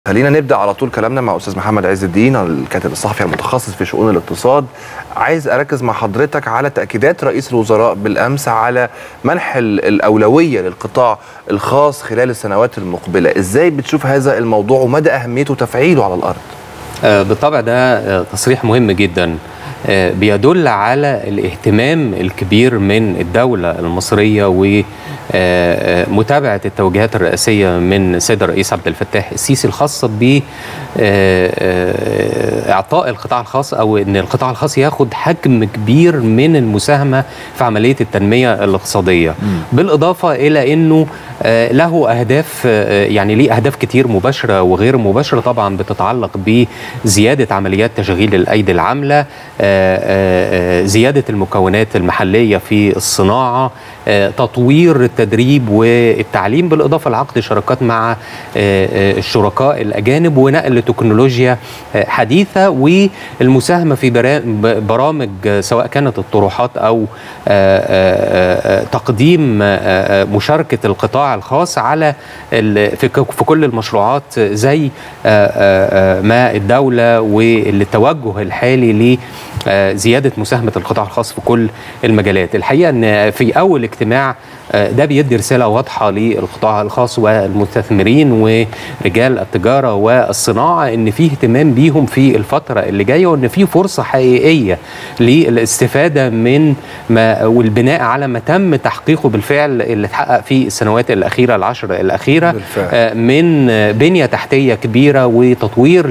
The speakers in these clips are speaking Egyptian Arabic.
خلينا نبدا على طول كلامنا مع استاذ محمد عز الدين الكاتب الصحفي المتخصص في شؤون الاقتصاد عايز اركز مع حضرتك على تاكيدات رئيس الوزراء بالامس على منح ال- الاولويه للقطاع الخاص خلال السنوات المقبله ازاي بتشوف هذا الموضوع ومدى اهميته وتفعيله على الارض آه، بالطبع ده آه، تصريح مهم جدا آه، بيدل على الاهتمام الكبير من الدولة المصرية ومتابعة التوجيهات الرئاسية من السيد الرئيس عبد الفتاح السيسي الخاصة ب إعطاء القطاع الخاص أو أن القطاع الخاص ياخد حجم كبير من المساهمة في عملية التنمية الاقتصادية بالإضافة إلى أنه آه، له أهداف آه، يعني ليه أهداف كتير مباشرة وغير مباشرة طبعا بتتعلق بزيادة عمليات تشغيل الأيدي العاملة آه، آه، آه، زيادة المكونات المحلية في الصناعة آه، تطوير التدريب والتعليم بالإضافة لعقد شراكات مع آه، آه، الشركاء الأجانب ونقل تكنولوجيا آه، حديثة والمساهمة في برا- ب- برامج آه، سواء كانت الطروحات أو آه، آه، آه، تقديم آه، آه، مشاركة القطاع الخاص على ال- في ك- في كل المشروعات زي آه، آه، آه، ما الدولة والتوجه الحالي لزيادة مساهمة القطاع الخاص في كل المجالات الحقيقة أن في أول اجتماع آه، ده بيدي رسالة واضحة للقطاع الخاص والمستثمرين ورجال التجارة والصناعة أن في اهتمام بيهم في الفترة اللي جاية وأن في فرصة حقيقية للاستفادة من ما والبناء على ما تم تحقيقه بالفعل اللي اتحقق في السنوات الأخيرة العشر الأخيرة بالفعل. آه، من آه، بنية تحتية كبيرة وتطوير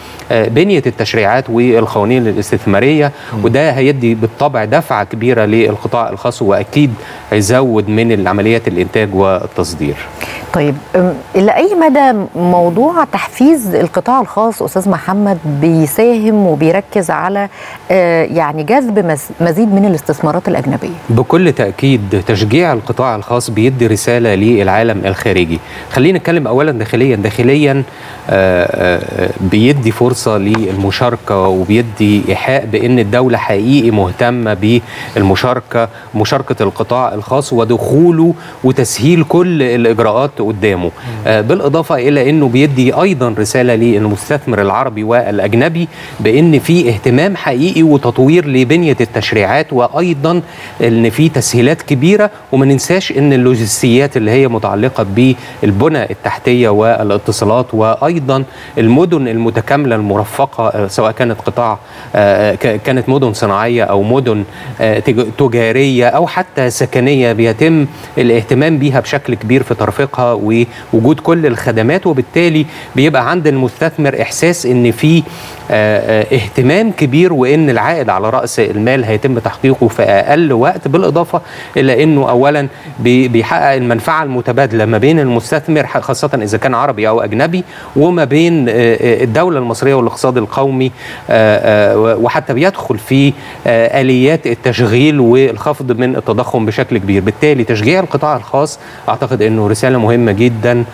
لبنية التشريعات والقوانين الاستثمارية وده هيدي بالطبع دفعة كبيرة للقطاع الخاص وأكيد هيزود من العمليات الإنتاج والتصدير طيب أم، إلى أي مدى موضوع تحفيز القطاع الخاص أستاذ محمد بيساهم وبيركز على آه، يعني جذب مز- مزيد من الاستثمارات الأجنبية بكل تأكيد تشجيع القطاع الخاص بيدي رسالة للعالم الخارجي خلينا نتكلم أولا داخليا داخليا آه، آه، بيدي فرصة للمشاركة وبيدي إيحاء بأن الدولة حقيقي مهتمة بالمشاركة مشاركة القطاع الخاص ودخوله وتسهيل كل الإجراءات قدامه آه، بالإضافة إلى أنه بيدي أيضا رسالة للمستثمر العربي والأجنبي بأن في اهتمام حقيقي وتطوير لبنية التشريعات وأيضا أن في تسهيلات كبيرة وما ننساش أن اللوجستيات اللي هي متعلقة بالبنى التحتية والاتصالات وأيضا المدن المتكاملة المرفقة آه، سواء كانت قطاع آه، ك- كانت مدن صناعية أو مدن آه، تج- تجارية أو حتى سكنية بيتم الاهتمام بيها بشكل كبير في ترفيقها ووجود كل الخدمات وبالتالي بيبقى عند المستثمر إحساس أن في آه، آه، اهتمام كبير وان العائد على راس المال هيتم تحقيقه في اقل وقت بالاضافه الى انه اولا بي- بيحقق المنفعه المتبادله ما بين المستثمر ح- خاصه اذا كان عربي او اجنبي وما بين آه، آه، الدوله المصريه والاقتصاد القومي آه، آه، وحتى بيدخل في آه، اليات التشغيل والخفض من التضخم بشكل كبير بالتالي تشجيع القطاع الخاص اعتقد انه رساله مهمه جدا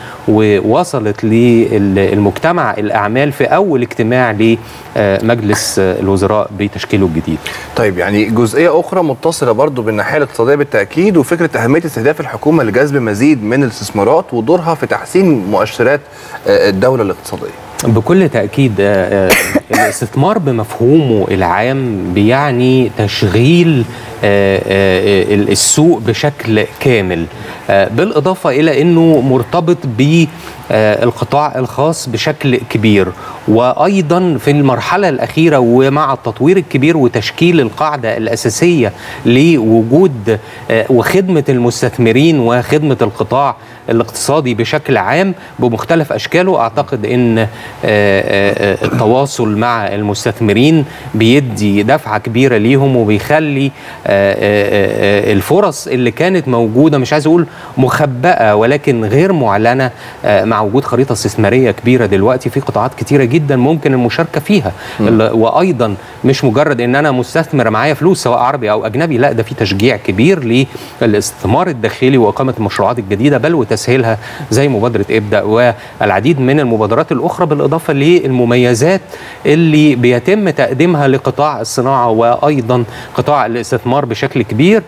ووصلت للمجتمع الاعمال في اول اجتماع لمجلس الوزراء بتشكيله الجديد طيب يعني جزئيه اخرى متصله برضو بالناحيه الاقتصاديه بالتاكيد وفكره اهميه استهداف الحكومه لجذب مزيد من الاستثمارات ودورها في تحسين مؤشرات آه، الدوله الاقتصاديه بكل تأكيد آه، آه، الاستثمار بمفهومه العام بيعني تشغيل آه، آه، السوق بشكل كامل آه، بالإضافة إلى أنه مرتبط بالقطاع الخاص بشكل كبير وأيضا في المرحلة الأخيرة ومع التطوير الكبير وتشكيل القاعدة الأساسية لوجود آه، وخدمة المستثمرين وخدمة القطاع الاقتصادي بشكل عام بمختلف أشكاله أعتقد أن آه، آه، آه، التواصل مع المستثمرين بيدي دفعة كبيرة ليهم وبيخلي آه، آه، آه، الفرص اللي كانت موجودة مش عايز أقول مخبأة ولكن غير معلنة آه، مع وجود خريطة استثمارية كبيرة دلوقتي في قطاعات كتيرة جدا ممكن المشاركة فيها ال- وأيضا مش مجرد أن أنا مستثمر معايا فلوس سواء عربي أو أجنبي لا ده في تشجيع كبير للاستثمار الداخلي وإقامة المشروعات الجديدة بل وتسهيلها زي مبادرة ابدأ والعديد من المبادرات الأخرى بالإضافة للمميزات اللي بيتم تقديمها لقطاع الصناعة وأيضا قطاع الاستثمار بشكل كبير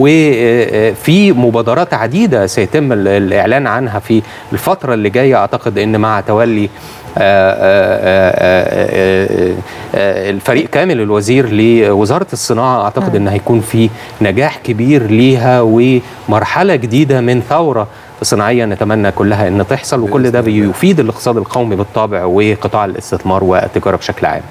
وفي مبادرات عديدة سيتم ال- الإعلان عنها في الفترة اللي جاية أعتقد أن مع تولي الفريق كامل الوزير لوزاره الصناعه اعتقد ان هيكون في نجاح كبير ليها ومرحله جديده من ثوره صناعيه نتمنى كلها ان تحصل وكل ده بيفيد الاقتصاد القومي بالطبع وقطاع الاستثمار والتجاره بشكل عام.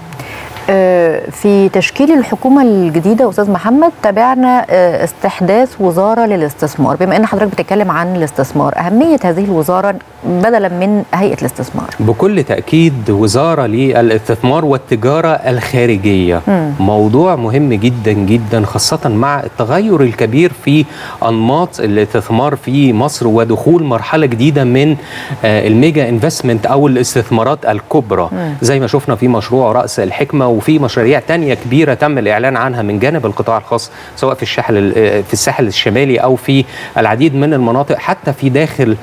في تشكيل الحكومة الجديدة أستاذ محمد تابعنا استحداث وزارة للاستثمار بما أن حضرتك بتتكلم عن الاستثمار أهمية هذه الوزارة بدلا من هيئة الاستثمار بكل تأكيد وزارة للاستثمار والتجارة الخارجية م. موضوع مهم جدا جدا خاصة مع التغير الكبير في أنماط الاستثمار في مصر ودخول مرحلة جديدة من الميجا انفستمنت أو الاستثمارات الكبرى م. زي ما شفنا في مشروع رأس الحكمة وفي مشاريع تانية كبيرة تم الإعلان عنها من جانب القطاع الخاص سواء في الساحل في الساحل الشمالي أو في العديد من المناطق حتى في داخل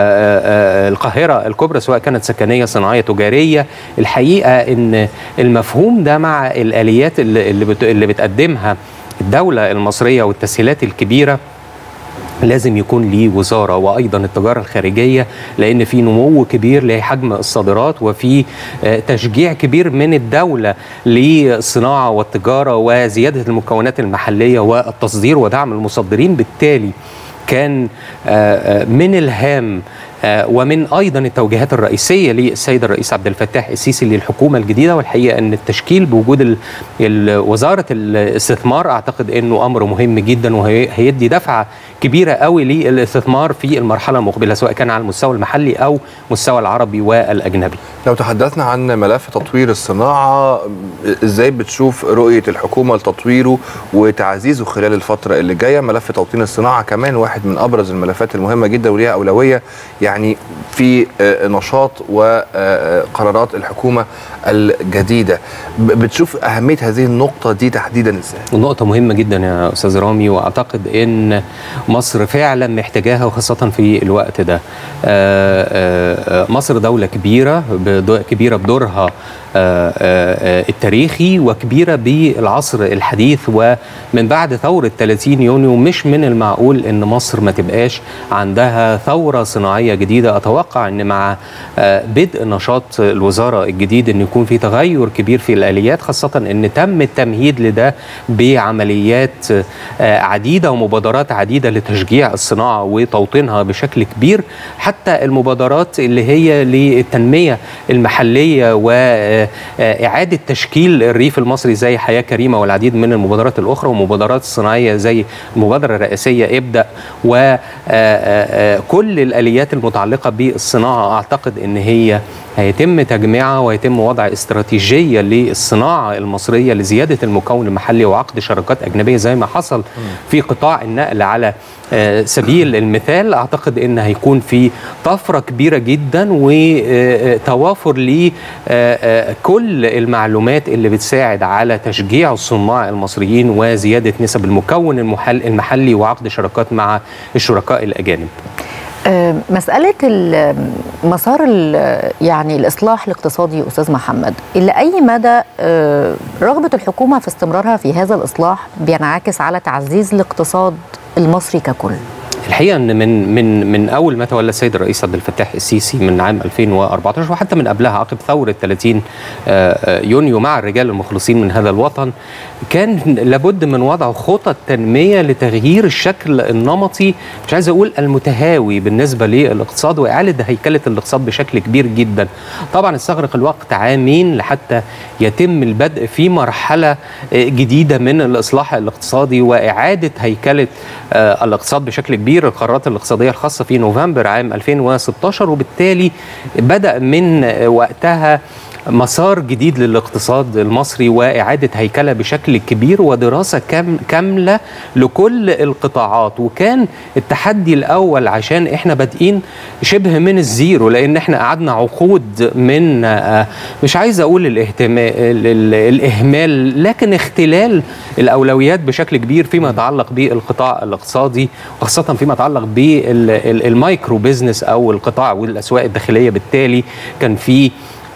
القاهرة الكبرى سواء كانت سكنية صناعية تجارية الحقيقة أن المفهوم ده مع الآليات اللي بتقدمها الدولة المصرية والتسهيلات الكبيرة لازم يكون ليه وزاره وايضا التجاره الخارجيه لان في نمو كبير لحجم الصادرات وفي تشجيع كبير من الدوله للصناعه والتجاره وزياده المكونات المحليه والتصدير ودعم المصدرين بالتالي كان من الهام ومن ايضا التوجيهات الرئيسيه للسيد الرئيس عبد الفتاح السيسي للحكومه الجديده والحقيقه ان التشكيل بوجود وزاره الاستثمار اعتقد انه امر مهم جدا وهيدي دفعه كبيره قوي للاستثمار في المرحله المقبله سواء كان على المستوى المحلي او مستوى العربي والاجنبي. لو تحدثنا عن ملف تطوير الصناعه ازاي بتشوف رؤيه الحكومه لتطويره وتعزيزه خلال الفتره اللي جايه ملف توطين الصناعه كمان واحد من ابرز الملفات المهمه جدا وليها اولويه يعني في نشاط وقرارات الحكومه الجديده بتشوف اهميه هذه النقطه دي تحديدا ازاي النقطه مهمه جدا يا استاذ رامي واعتقد ان مصر فعلا محتاجاها وخاصه في الوقت ده مصر دوله كبيره كبيره بدورها التاريخي وكبيره بالعصر الحديث ومن بعد ثوره 30 يونيو مش من المعقول ان مصر ما تبقاش عندها ثوره صناعيه جديده اتوقع ان مع بدء نشاط الوزاره الجديد ان يكون في تغير كبير في الاليات خاصه ان تم التمهيد لده بعمليات عديده ومبادرات عديده لتشجيع الصناعه وتوطينها بشكل كبير حتى المبادرات اللي هي للتنميه المحليه و إعادة تشكيل الريف المصري زي حياة كريمة والعديد من المبادرات الأخرى ومبادرات صناعية زي المبادرة الرئيسية ابدأ وكل الآليات المتعلقة بالصناعة أعتقد أن هي هيتم تجميعها ويتم وضع استراتيجيه للصناعه المصريه لزياده المكون المحلي وعقد شراكات اجنبيه زي ما حصل في قطاع النقل على سبيل المثال اعتقد ان هيكون في طفره كبيره جدا وتوافر لكل المعلومات اللي بتساعد على تشجيع الصناع المصريين وزياده نسب المكون المحلي وعقد شراكات مع الشركاء الاجانب. مسألة مسار يعني الإصلاح الاقتصادي أستاذ محمد إلى أي مدى رغبة الحكومة في استمرارها في هذا الإصلاح بينعكس على تعزيز الاقتصاد المصري ككل؟ الحقيقه ان من من من اول ما تولى السيد الرئيس عبد الفتاح السيسي من عام 2014 وحتى من قبلها عقب ثوره 30 يونيو مع الرجال المخلصين من هذا الوطن كان لابد من وضع خطط تنميه لتغيير الشكل النمطي مش عايز اقول المتهاوي بالنسبه للاقتصاد واعاده هيكله الاقتصاد بشكل كبير جدا. طبعا استغرق الوقت عامين لحتى يتم البدء في مرحله جديده من الاصلاح الاقتصادي واعاده هيكله الاقتصاد بشكل كبير القرارات الاقتصاديه الخاصه في نوفمبر عام 2016 وبالتالي بدا من وقتها مسار جديد للاقتصاد المصري واعاده هيكله بشكل كبير ودراسه كام كامله لكل القطاعات وكان التحدي الاول عشان احنا بادئين شبه من الزيرو لان احنا قعدنا عقود من مش عايز اقول الاهتمام الاهمال لكن اختلال الاولويات بشكل كبير فيما يتعلق بالقطاع الاقتصادي وخاصه فيما يتعلق بالمايكرو بيزنس او القطاع والاسواق الداخليه بالتالي كان في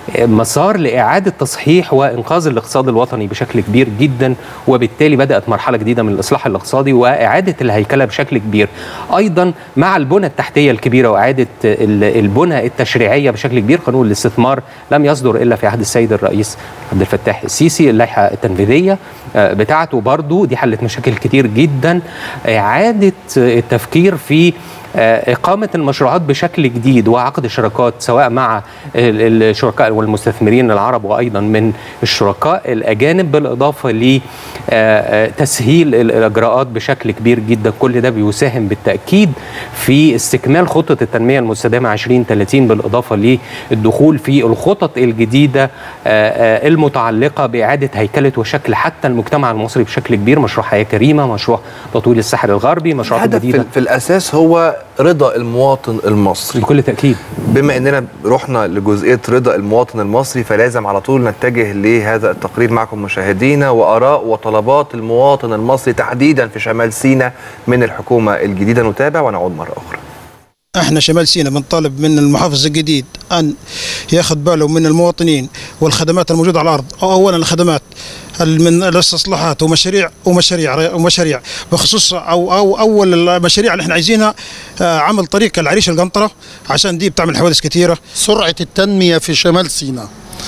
مسار لاعاده تصحيح وانقاذ الاقتصاد الوطني بشكل كبير جدا وبالتالي بدات مرحله جديده من الاصلاح الاقتصادي واعاده الهيكله بشكل كبير ايضا مع البنى التحتيه الكبيره واعاده ال- البنى التشريعيه بشكل كبير قانون الاستثمار لم يصدر الا في عهد السيد الرئيس عبد الفتاح السيسي اللائحه التنفيذيه آه، بتاعته برضو دي حلت مشاكل كتير جدا اعاده التفكير في آه، إقامة المشروعات بشكل جديد وعقد شراكات سواء مع ال- الشركاء والمستثمرين العرب وأيضا من الشركاء الأجانب بالإضافة لتسهيل الإجراءات بشكل كبير جدا كل ده بيساهم بالتأكيد في استكمال خطة التنمية المستدامة 2030 بالإضافة للدخول في الخطط الجديدة آه، آه، المتعلقة بإعادة هيكلة وشكل حتى المجتمع المصري بشكل كبير مشروع حياة كريمة مشروع تطوير الساحل الغربي مشروعات الهدف جديدة في, في الاساس هو رضا المواطن المصري بكل تأكيد بما اننا رحنا لجزئيه رضا المواطن المصري فلازم على طول نتجه لهذا التقرير معكم مشاهدينا واراء وطلبات المواطن المصري تحديدا في شمال سيناء من الحكومه الجديده نتابع ونعود مره اخرى احنا شمال سيناء بنطالب من المحافظ الجديد ان ياخذ باله من المواطنين والخدمات الموجوده على الارض أو اولا الخدمات ال- من الاستصلاحات ومشاريع ومشاريع ومشاريع بخصوص او او اول المشاريع اللي احنا عايزينها آه، عمل طريق العريش القنطره عشان دي بتعمل حوادث كثيره سرعة التنمية في شمال سيناء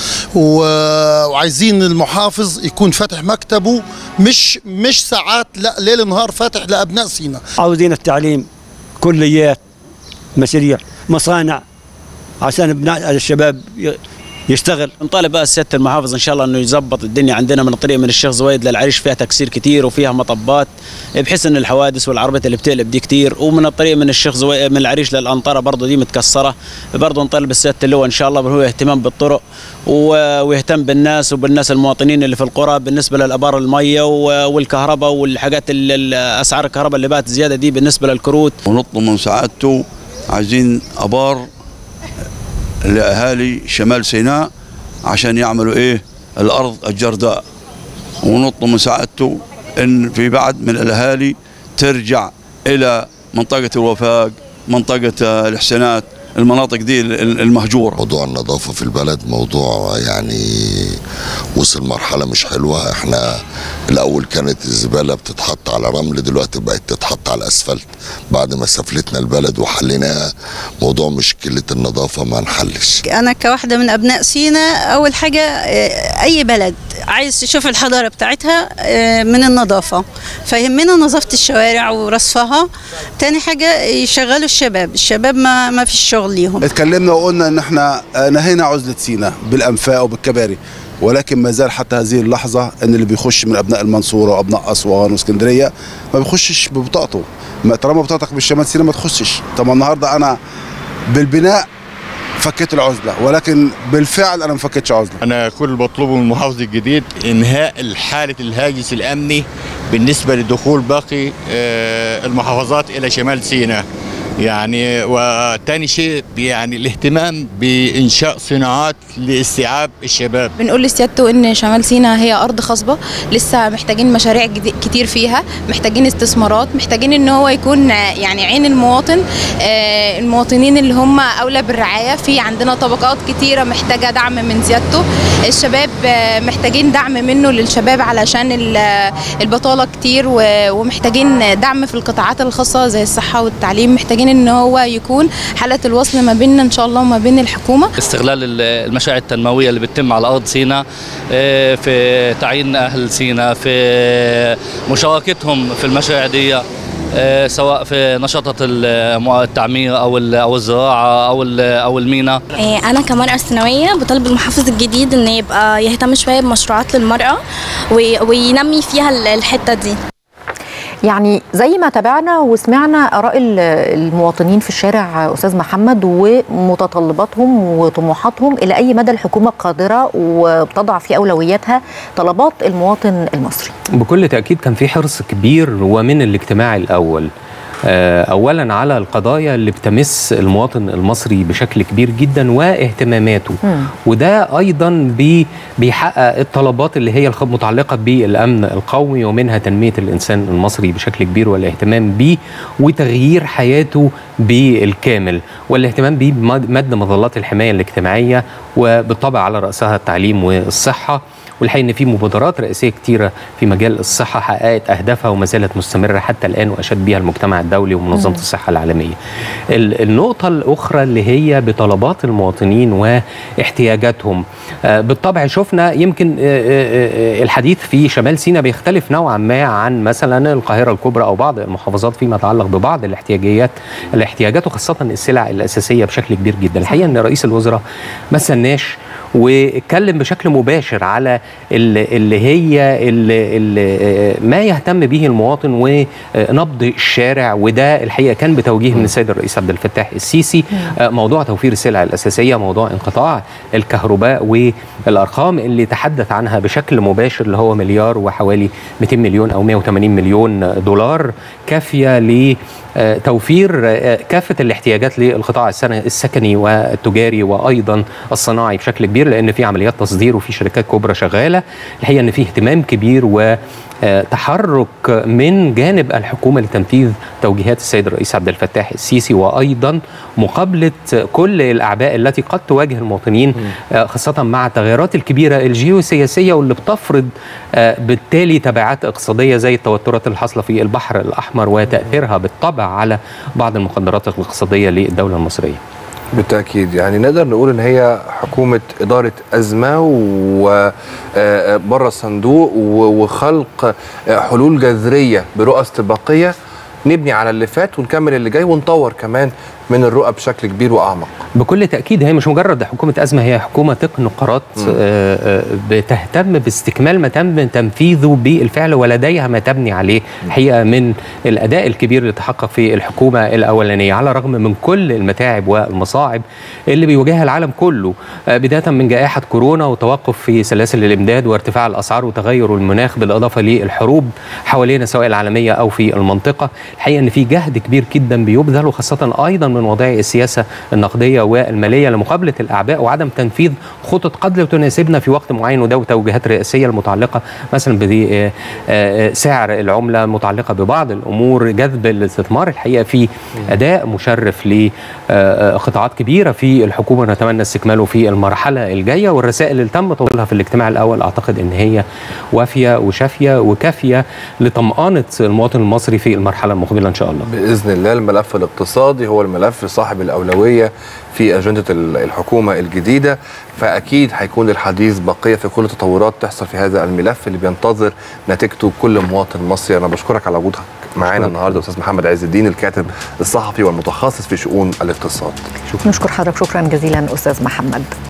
و- وعايزين المحافظ يكون فاتح مكتبه مش مش ساعات لا ليل نهار فاتح لأبناء سيناء عاوزين التعليم كليات مشاريع مصانع عشان ابناء الشباب ي- يشتغل نطالب بقى سياده المحافظ ان شاء الله انه يظبط الدنيا عندنا من الطريق من الشيخ زويد للعريش فيها تكسير كتير وفيها مطبات بحيث ان الحوادث والعربيات اللي بتقلب دي كتير ومن الطريق من الشيخ زويد من العريش للانطره برضه دي متكسره برضه نطالب سياده اللواء ان شاء الله هو اهتمام بالطرق و- ويهتم بالناس وبالناس المواطنين اللي في القرى بالنسبه للابار الميه و- والكهرباء والحاجات اللي ال- اسعار الكهرباء اللي بقت زياده دي بالنسبه للكروت ونطلب من سعادته عايزين ابار لاهالي شمال سيناء عشان يعملوا ايه الارض الجرداء ونطلب من سعادته ان في بعض من الاهالي ترجع الى منطقه الوفاق منطقه آه، الحسنات المناطق دي ال- المهجوره موضوع النظافة في البلد موضوع يعني وصل مرحلة مش حلوة احنا الأول كانت الزبالة بتتحط على رمل دلوقتي بقت تتحط على الأسفلت بعد ما سفلتنا البلد وحليناها موضوع مشكلة النظافة ما نحلش أنا كواحدة من أبناء سينا أول حاجة آه، أي بلد عايز تشوف الحضارة بتاعتها آه، من النظافة فيهمنا نظافة الشوارع ورصفها تاني حاجة يشغلوا الشباب الشباب ما, ما فيش شغل ليهم اتكلمنا وقلنا ان احنا آه، نهينا عزله سينا بالانفاق وبالكباري ولكن ما زال حتى هذه اللحظه ان اللي بيخش من ابناء المنصوره وابناء اسوان واسكندريه ما بيخشش ببطاقته ما طالما بطاقتك بالشمال سينا ما تخشش طب النهارده انا بالبناء فكيت العزله ولكن بالفعل انا ما فكيتش عزله انا كل اللي بطلبه من المحافظ الجديد انهاء حاله الهاجس الامني بالنسبه لدخول باقي آه، المحافظات الى شمال سيناء يعني وتاني شيء يعني الاهتمام بانشاء صناعات لاستيعاب الشباب بنقول لسيادته ان شمال سيناء هي ارض خصبه لسه محتاجين مشاريع جدي- كتير فيها محتاجين استثمارات محتاجين ان هو يكون ع- يعني عين المواطن آه، المواطنين اللي هم اولى بالرعايه في عندنا طبقات كتيره محتاجه دعم من سيادته الشباب آه، محتاجين دعم منه للشباب علشان ال- البطاله كتير و- ومحتاجين دعم في القطاعات الخاصه زي الصحه والتعليم محتاجين ان هو يكون حاله الوصل ما بيننا ان شاء الله وما بين الحكومه استغلال ال- المشاريع التنمويه اللي بتتم على ارض سيناء آه، في تعيين اهل سيناء في مشاركتهم في المشاريع دي آه، سواء في نشاطات الم- التعمير او ال- او الزراعه او ال- او المينا إيه، أنا كمرأة ثانوية بطالب المحافظ الجديد إن يبقى يهتم شوية بمشروعات للمرأة وي- وينمي فيها ال- الحتة دي يعني زي ما تابعنا وسمعنا اراء ال- المواطنين في الشارع استاذ محمد ومتطلباتهم وطموحاتهم الى اي مدى الحكومه قادره وبتضع في اولوياتها طلبات المواطن المصري بكل تأكيد كان في حرص كبير ومن الاجتماع الأول آه، اولا على القضايا اللي بتمس المواطن المصري بشكل كبير جدا واهتماماته وده ايضا بي بيحقق الطلبات اللي هي الخ- متعلقه بالامن القومي ومنها تنميه الانسان المصري بشكل كبير والاهتمام بيه وتغيير حياته بالكامل والاهتمام بيه بمد مظلات الحمايه الاجتماعيه وبالطبع على راسها التعليم والصحه والحقيقه ان في مبادرات رئيسيه كتيره في مجال الصحه حققت اهدافها وما زالت مستمره حتى الان واشاد بها المجتمع الدولي ومنظمه مم. الصحه العالميه. ال- النقطه الاخرى اللي هي بطلبات المواطنين واحتياجاتهم آه، بالطبع شفنا يمكن آه، آه، آه، الحديث في شمال سيناء بيختلف نوعا ما عن مثلا القاهره الكبرى او بعض المحافظات فيما يتعلق ببعض الاحتياجيات الاحتياجات وخاصه السلع الاساسيه بشكل كبير جدا. الحقيقه ان رئيس الوزراء ما استناش واتكلم بشكل مباشر على اللي, اللي هي اللي اللي ما يهتم به المواطن ونبض الشارع وده الحقيقه كان بتوجيه من السيد الرئيس عبد الفتاح السيسي آه، موضوع توفير السلع الاساسيه موضوع انقطاع الكهرباء والارقام اللي تحدث عنها بشكل مباشر اللي هو مليار وحوالي 200 مليون او 180 مليون دولار كافيه ل آه، توفير آه، كافه الاحتياجات للقطاع السن- السكني والتجاري وايضا الصناعي بشكل كبير لان في عمليات تصدير وفي شركات كبرى شغاله الحقيقه ان في اهتمام كبير و آه، تحرك من جانب الحكومه لتنفيذ توجيهات السيد الرئيس عبد الفتاح السيسي وايضا مقابله كل الاعباء التي قد تواجه المواطنين آه، خاصه مع التغيرات الكبيره الجيوسياسيه واللي بتفرض آه، بالتالي تبعات اقتصاديه زي التوترات اللي حاصله في البحر الاحمر وتاثيرها بالطبع على بعض المخدرات الاقتصاديه للدوله المصريه. بالتأكيد يعني نقدر نقول إن هي حكومة إدارة أزمة وبره الصندوق و- وخلق آه، حلول جذرية برؤى استباقية نبني على اللي فات ونكمل اللي جاي ونطور كمان من الرؤى بشكل كبير وأعمق بكل تاكيد هي مش مجرد حكومه ازمه هي حكومه تقن قرارات آه، آه، بتهتم باستكمال ما تم تنفيذه بالفعل ولديها ما تبني عليه الحقيقه من الاداء الكبير اللي تحقق في الحكومه الاولانيه على الرغم من كل المتاعب والمصاعب اللي بيواجهها العالم كله آه، بدايه من جائحه كورونا وتوقف في سلاسل الامداد وارتفاع الاسعار وتغير المناخ بالاضافه للحروب حوالينا سواء العالميه او في المنطقه الحقيقه ان في جهد كبير جدا بيبذل وخاصه ايضا من وضعي السياسه النقديه والماليه لمقابله الاعباء وعدم تنفيذ خطط قد لا تناسبنا في وقت معين وده توجيهات رئاسيه المتعلقه مثلا بسعر العمله متعلقه ببعض الامور جذب الاستثمار الحقيقه في اداء مشرف لقطاعات كبيره في الحكومه نتمنى استكماله في المرحله الجايه والرسائل اللي تم توصيلها في الاجتماع الاول اعتقد ان هي وافيه وشافيه وكافيه لطمانه المواطن المصري في المرحله المقبله ان شاء الله باذن الله الملف الاقتصادي هو الملف صاحب الاولويه في اجنده ال- الحكومه الجديده فاكيد هيكون الحديث بقيه في كل تطورات تحصل في هذا الملف اللي بينتظر نتيجته كل مواطن مصري انا بشكرك على وجودك معانا النهارده استاذ محمد عز الدين الكاتب الصحفي والمتخصص في شؤون الاقتصاد نشكر حضرتك شكرا جزيلا استاذ محمد